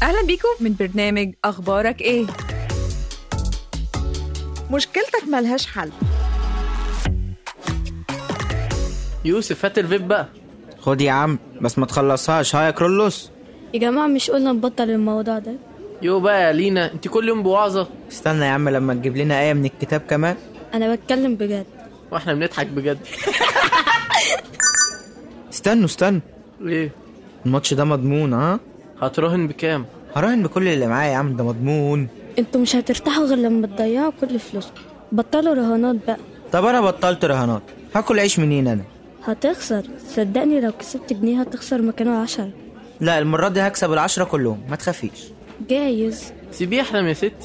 أهلا بيكم من برنامج أخبارك إيه؟ مشكلتك ملهاش حل يوسف هات الفيب بقى خد يا عم بس ما تخلصهاش ها يا كرولوس يا جماعة مش قلنا نبطل الموضوع ده يو بقى يا لينا انت كل يوم بوعظة استنى يا عم لما تجيب لنا آية من الكتاب كمان أنا بتكلم بجد واحنا بنضحك بجد استنوا استنوا ايه الماتش ده مضمون ها هتراهن بكام هراهن بكل اللي معايا يا عم ده مضمون انتوا مش هترتاحوا غير لما تضيعوا كل فلوسكم بطلوا رهانات بقى طب انا بطلت رهانات هاكل عيش منين انا هتخسر صدقني لو كسبت جنيه هتخسر مكانه عشرة لا المرة دي هكسب العشرة كلهم ما تخافيش جايز سيبيه يحلم يا ستي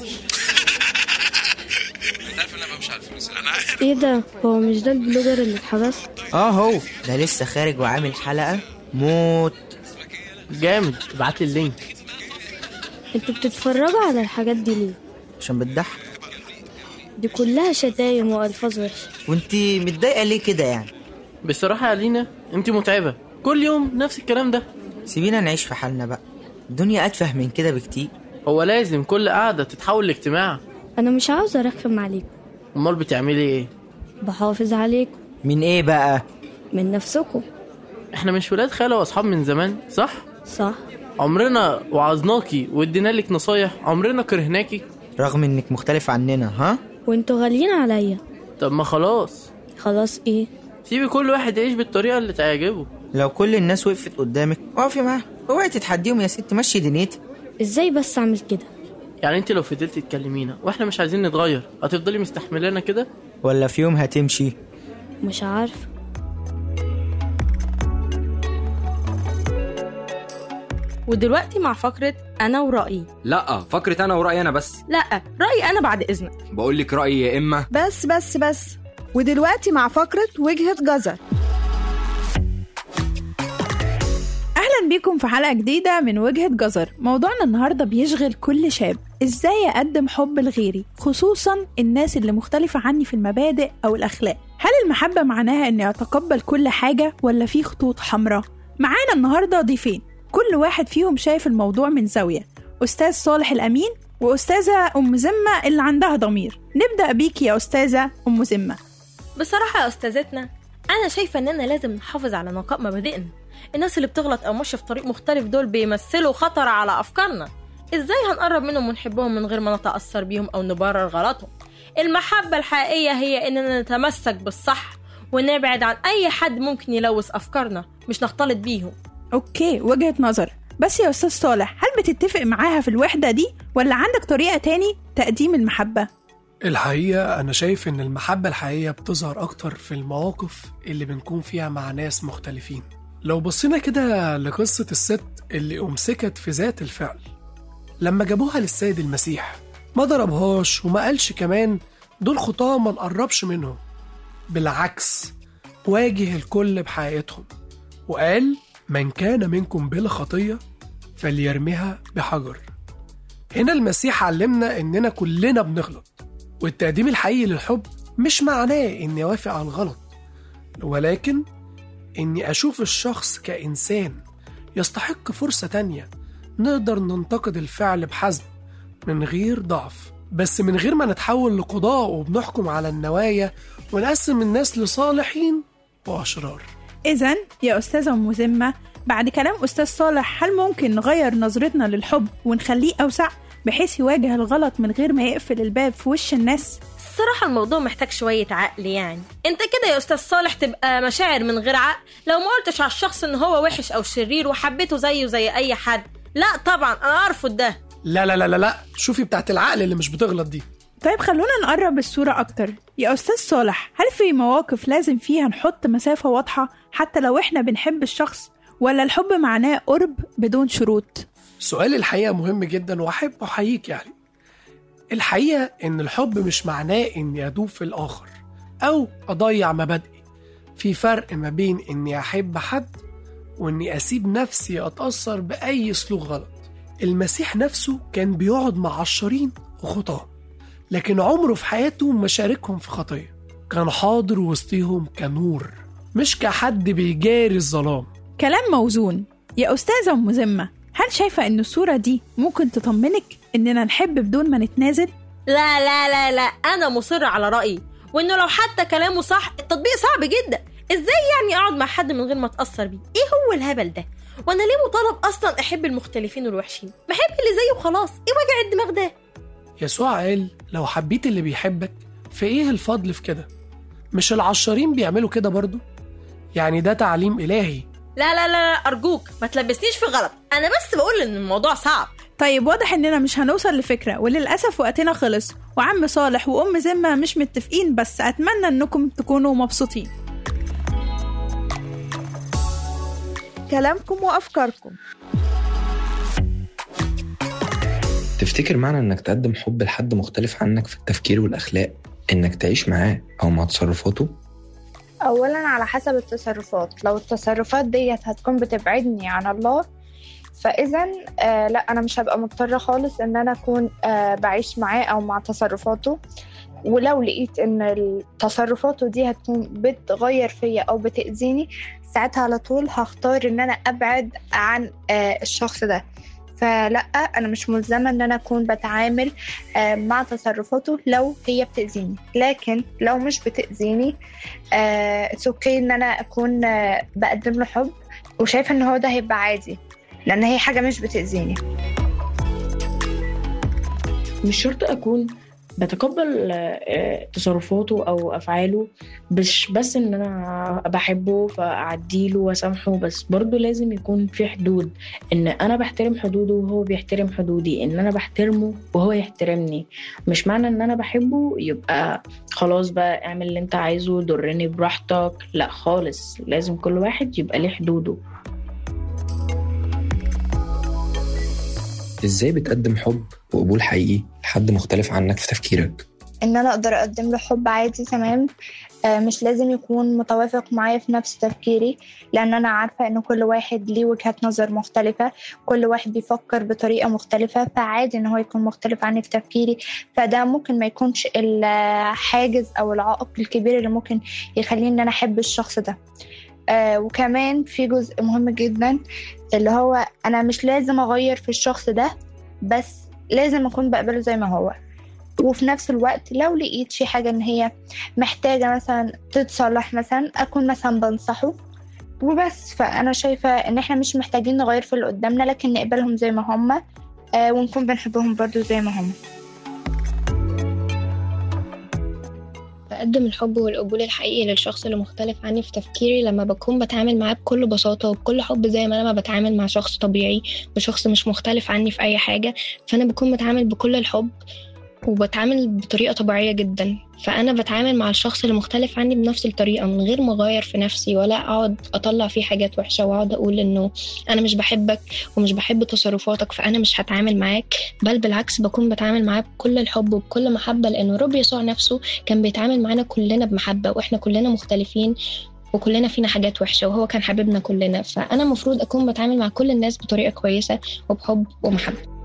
ايه ده هو مش ده البلوجر اللي اتحبس اه هو ده لسه خارج وعامل حلقة موت جامد ابعت لي اللينك انتوا بتتفرجوا على الحاجات دي ليه عشان بتضحك دي كلها شتايم والفاظ وحشه وانتي متضايقة ليه كده يعني بصراحة يا لينا انت متعبة كل يوم نفس الكلام ده سيبينا نعيش في حالنا بقى الدنيا أتفه من كده بكتير هو لازم كل قعدة تتحول لاجتماع انا مش عاوزه ارخم عليكم امال بتعملي ايه بحافظ عليكم من ايه بقى من نفسكم احنا مش ولاد خالة واصحاب من زمان صح صح عمرنا وعظناكي وادينا لك نصايح عمرنا كرهناكي رغم انك مختلف عننا ها وانتوا غاليين عليا طب ما خلاص خلاص ايه سيبي كل واحد يعيش بالطريقة اللي تعجبه لو كل الناس وقفت قدامك اقفي معاها اوعي تتحديهم يا ست مشي دنيتي ازاي بس اعمل كده يعني انت لو فضلتي تكلمينا واحنا مش عايزين نتغير هتفضلي مستحملانا كده ولا في يوم هتمشي مش عارفه ودلوقتي مع فقرة أنا ورأيي لا فكرة انا ورأيي انا بس لا رأيي أنا بعد إذنك بقول لك رأيي يا اما بس بس بس ودلوقتي مع فقرة وجهة جزر اهلا بيكم في حلقه جديده من وجهه جزر موضوعنا النهارده بيشغل كل شاب ازاي اقدم حب لغيري خصوصا الناس اللي مختلفه عني في المبادئ او الاخلاق هل المحبه معناها اني اتقبل كل حاجه ولا في خطوط حمراء معانا النهارده ضيفين كل واحد فيهم شايف الموضوع من زاويه استاذ صالح الامين واستاذه ام ذمه اللي عندها ضمير نبدا بيكي يا استاذه ام ذمه بصراحة يا أستاذتنا أنا شايفة إننا لازم نحافظ على نقاء مبادئنا الناس اللي بتغلط أو ماشية في طريق مختلف دول بيمثلوا خطر على أفكارنا إزاي هنقرب منهم ونحبهم من غير ما نتأثر بيهم أو نبرر غلطهم المحبة الحقيقية هي إننا نتمسك بالصح ونبعد عن أي حد ممكن يلوث أفكارنا مش نختلط بيهم اوكي وجهة نظر بس يا استاذ صالح هل بتتفق معاها في الوحدة دي ولا عندك طريقة تاني تقديم المحبة الحقيقة أنا شايف إن المحبة الحقيقية بتظهر أكتر في المواقف اللي بنكون فيها مع ناس مختلفين لو بصينا كده لقصة الست اللي أمسكت في ذات الفعل لما جابوها للسيد المسيح ما ضربهاش وما قالش كمان دول خطاة ما نقربش منهم بالعكس واجه الكل بحقيقتهم وقال من كان منكم بلا خطية فليرميها بحجر هنا المسيح علمنا إننا كلنا بنغلط والتقديم الحقيقي للحب مش معناه إني أوافق على الغلط ولكن إني أشوف الشخص كإنسان يستحق فرصة تانية نقدر ننتقد الفعل بحزم من غير ضعف بس من غير ما نتحول لقضاء وبنحكم على النوايا ونقسم الناس لصالحين وأشرار إذا يا أستاذة أم ذمة بعد كلام أستاذ صالح هل ممكن نغير نظرتنا للحب ونخليه أوسع بحيث يواجه الغلط من غير ما يقفل الباب في وش الناس؟ الصراحة الموضوع محتاج شوية عقل يعني انت كده يا استاذ صالح تبقى مشاعر من غير عقل لو ما قلتش على الشخص ان هو وحش او شرير وحبيته زيه زي اي حد لا طبعا انا ارفض ده لا لا لا لا لا شوفي بتاعت العقل اللي مش بتغلط دي طيب خلونا نقرب الصورة أكتر يا أستاذ صالح هل في مواقف لازم فيها نحط مسافة واضحة حتى لو إحنا بنحب الشخص ولا الحب معناه قرب بدون شروط؟ سؤال الحقيقة مهم جدا وأحب أحييك يعني الحقيقة إن الحب مش معناه إني أدوب في الآخر أو أضيع مبادئي في فرق ما بين إني أحب حد وإني أسيب نفسي أتأثر بأي سلوك غلط المسيح نفسه كان بيقعد مع عشرين وخطاه لكن عمره في حياته ما شاركهم في خطية كان حاضر وسطيهم كنور مش كحد بيجاري الظلام كلام موزون يا أستاذة أم ذمة هل شايفة إن الصورة دي ممكن تطمنك إننا نحب بدون ما نتنازل؟ لا لا لا لا انا مصر على رايي وانه لو حتى كلامه صح التطبيق صعب جدا ازاي يعني اقعد مع حد من غير ما اتاثر بيه ايه هو الهبل ده وانا ليه مطالب اصلا احب المختلفين والوحشين ما احب اللي زيه وخلاص ايه وجع الدماغ ده يسوع قال لو حبيت اللي بيحبك فايه الفضل في كده مش العشارين بيعملوا كده برضو يعني ده تعليم إلهي لا لا لا لا ارجوك ما تلبسنيش في غلط انا بس بقول ان الموضوع صعب طيب واضح إننا مش هنوصل لفكرة وللأسف وقتنا خلص وعم صالح وأم ذمة مش متفقين بس أتمنى إنكم تكونوا مبسوطين كلامكم وأفكاركم تفتكر معنى انك تقدم حب لحد مختلف عنك في التفكير والاخلاق انك تعيش معاه او مع تصرفاته أولا على حسب التصرفات لو التصرفات ديت هتكون بتبعدني عن الله فإذا آه لا أنا مش هبقى مضطرة خالص إن أنا أكون آه بعيش معاه أو مع تصرفاته ولو لقيت إن تصرفاته دي هتكون بتغير فيا أو بتأذيني ساعتها على طول هختار إن أنا أبعد عن آه الشخص ده فلا أنا مش ملزمة إن أنا أكون بتعامل آه مع تصرفاته لو هي بتأذيني لكن لو مش بتأذيني اتس اوكي ان انا اكون آه، بقدم له حب وشايفه ان هو ده هيبقى عادي لان هي حاجه مش بتاذيني مش شرط أكون بتقبل آه، تصرفاته أو أفعاله مش بس إن أنا بحبه فأعديله وأسامحه بس برضه لازم يكون في حدود إن أنا بحترم حدوده وهو بيحترم حدودي إن أنا بحترمه وهو يحترمني مش معنى إن أنا بحبه يبقى خلاص بقى اعمل اللي أنت عايزه ضرني براحتك لا خالص لازم كل واحد يبقى ليه حدوده ازاي بتقدم حب وقبول حقيقي لحد مختلف عنك في تفكيرك ان انا اقدر اقدم له حب عادي تمام آه، مش لازم يكون متوافق معايا في نفس تفكيري لان انا عارفه ان كل واحد ليه وجهه نظر مختلفه كل واحد بيفكر بطريقه مختلفه فعادي ان هو يكون مختلف عني في تفكيري فده ممكن ما يكونش الحاجز او العائق الكبير اللي ممكن يخليني ان انا احب الشخص ده آه وكمان في جزء مهم جدا اللي هو انا مش لازم اغير في الشخص ده بس لازم اكون بقبله زي ما هو وفي نفس الوقت لو لقيت في حاجة ان هي محتاجة مثلا تتصلح مثلا اكون مثلا بنصحه وبس فانا شايفة ان احنا مش محتاجين نغير في اللي قدامنا لكن نقبلهم زي ما هما آه ونكون بنحبهم برضو زي ما هما بقدم الحب والقبول الحقيقي للشخص اللي مختلف عني في تفكيري لما بكون بتعامل معاه بكل بساطة وبكل حب زي ما أنا ما بتعامل مع شخص طبيعي بشخص مش مختلف عني في أي حاجة فأنا بكون بتعامل بكل الحب وبتعامل بطريقة طبيعية جدا فأنا بتعامل مع الشخص اللي مختلف عني بنفس الطريقة من غير ما أغير في نفسي ولا أقعد أطلع فيه حاجات وحشة وأقعد أقول إنه أنا مش بحبك ومش بحب تصرفاتك فأنا مش هتعامل معاك بل بالعكس بكون بتعامل معاه بكل الحب وبكل محبة لأنه رب يسوع نفسه كان بيتعامل معانا كلنا بمحبة وإحنا كلنا مختلفين وكلنا فينا حاجات وحشة وهو كان حبيبنا كلنا فأنا المفروض أكون بتعامل مع كل الناس بطريقة كويسة وبحب ومحبة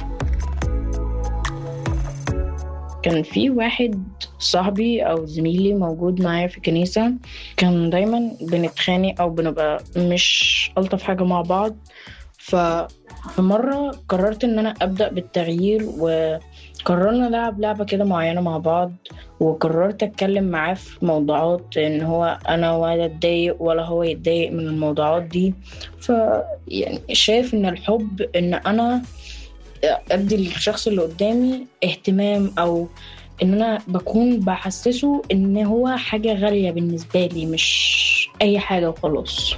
كان في واحد صاحبي او زميلي موجود معايا في الكنيسه كان دايما بنتخانق او بنبقى مش الطف حاجه مع بعض ففي مره قررت ان انا ابدا بالتغيير وقررنا نلعب لعبه كده معينه مع بعض وقررت اتكلم معاه في موضوعات ان هو انا ولا اتضايق ولا هو يتضايق من الموضوعات دي ف يعني شايف ان الحب ان انا ادي للشخص اللي قدامي اهتمام او ان انا بكون بحسسه ان هو حاجه غاليه بالنسبه لي مش اي حاجه وخلاص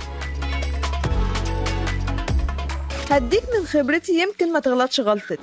هديك من خبرتي يمكن ما تغلطش غلطتي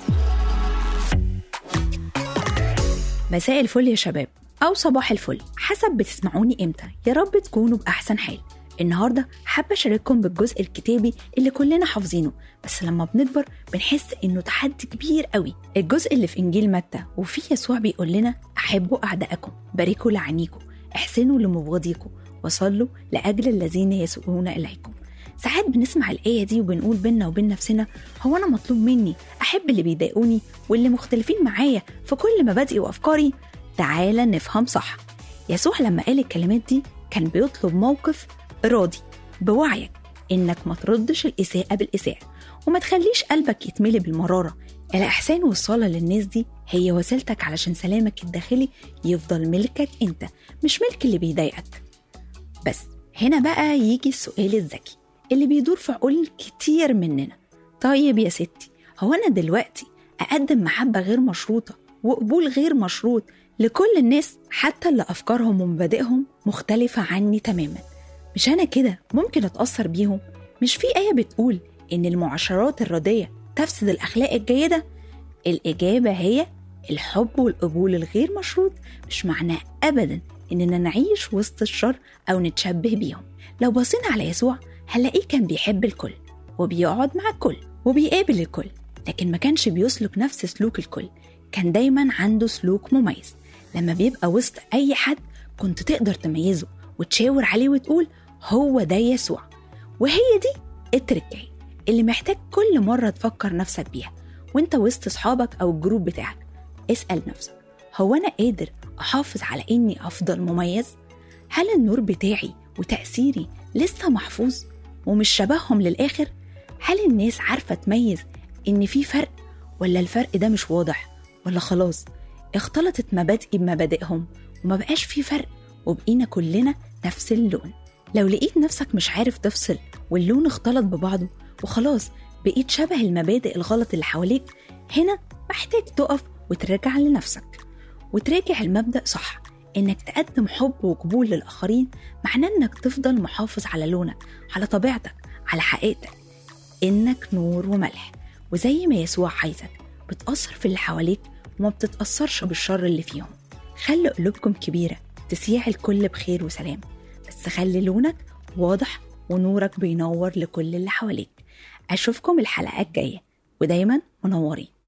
مساء الفل يا شباب أو صباح الفل حسب بتسمعوني إمتى يا رب تكونوا بأحسن حال النهاردة حابة أشارككم بالجزء الكتابي اللي كلنا حافظينه بس لما بنكبر بنحس إنه تحدي كبير قوي الجزء اللي في إنجيل متى وفيه يسوع بيقول لنا أحبوا أعدائكم باركوا لعينيكم احسنوا لمبغضيكم وصلوا لأجل الذين يسوءون إليكم ساعات بنسمع الآية دي وبنقول بينا وبين نفسنا هو أنا مطلوب مني أحب اللي بيضايقوني واللي مختلفين معايا في كل مبادئي وأفكاري تعالى نفهم صح يسوع لما قال الكلمات دي كان بيطلب موقف راضي بوعيك إنك ما تردش الإساءة بالإساءة وما تخليش قلبك يتملي بالمرارة الإحسان والصلاة للناس دي هي وسيلتك علشان سلامك الداخلي يفضل ملكك أنت مش ملك اللي بيضايقك بس هنا بقى يجي السؤال الذكي اللي بيدور في عقول كتير مننا طيب يا ستي هو أنا دلوقتي أقدم محبة غير مشروطة وقبول غير مشروط لكل الناس حتى اللي أفكارهم ومبادئهم مختلفة عني تماما مش أنا كده ممكن أتأثر بيهم مش في آية بتقول إن المعاشرات الردية تفسد الأخلاق الجيدة الإجابة هي الحب والقبول الغير مشروط مش معناه أبدا إننا نعيش وسط الشر أو نتشبه بيهم لو بصينا على يسوع هنلاقيه كان بيحب الكل وبيقعد مع الكل وبيقابل الكل لكن ما كانش بيسلك نفس سلوك الكل كان دايما عنده سلوك مميز لما بيبقى وسط أي حد كنت تقدر تميزه وتشاور عليه وتقول هو ده يسوع وهي دي التركية اللي محتاج كل مرة تفكر نفسك بيها وانت وسط صحابك أو الجروب بتاعك اسأل نفسك هو أنا قادر أحافظ على إني أفضل مميز؟ هل النور بتاعي وتأثيري لسه محفوظ ومش شبههم للآخر؟ هل الناس عارفة تميز إن في فرق ولا الفرق ده مش واضح ولا خلاص اختلطت مبادئي بمبادئهم وما بقاش في فرق وبقينا كلنا نفس اللون لو لقيت نفسك مش عارف تفصل واللون اختلط ببعضه وخلاص بقيت شبه المبادئ الغلط اللي حواليك هنا محتاج تقف وتراجع لنفسك وتراجع المبدأ صح إنك تقدم حب وقبول للآخرين معناه إنك تفضل محافظ على لونك على طبيعتك على حقيقتك إنك نور وملح وزي ما يسوع عايزك بتأثر في اللي حواليك وما بتتأثرش بالشر اللي فيهم خلي قلوبكم كبيرة تسيع الكل بخير وسلام بس خلي لونك واضح ونورك بينور لكل اللي حواليك أشوفكم الحلقات الجاية ودايما منورين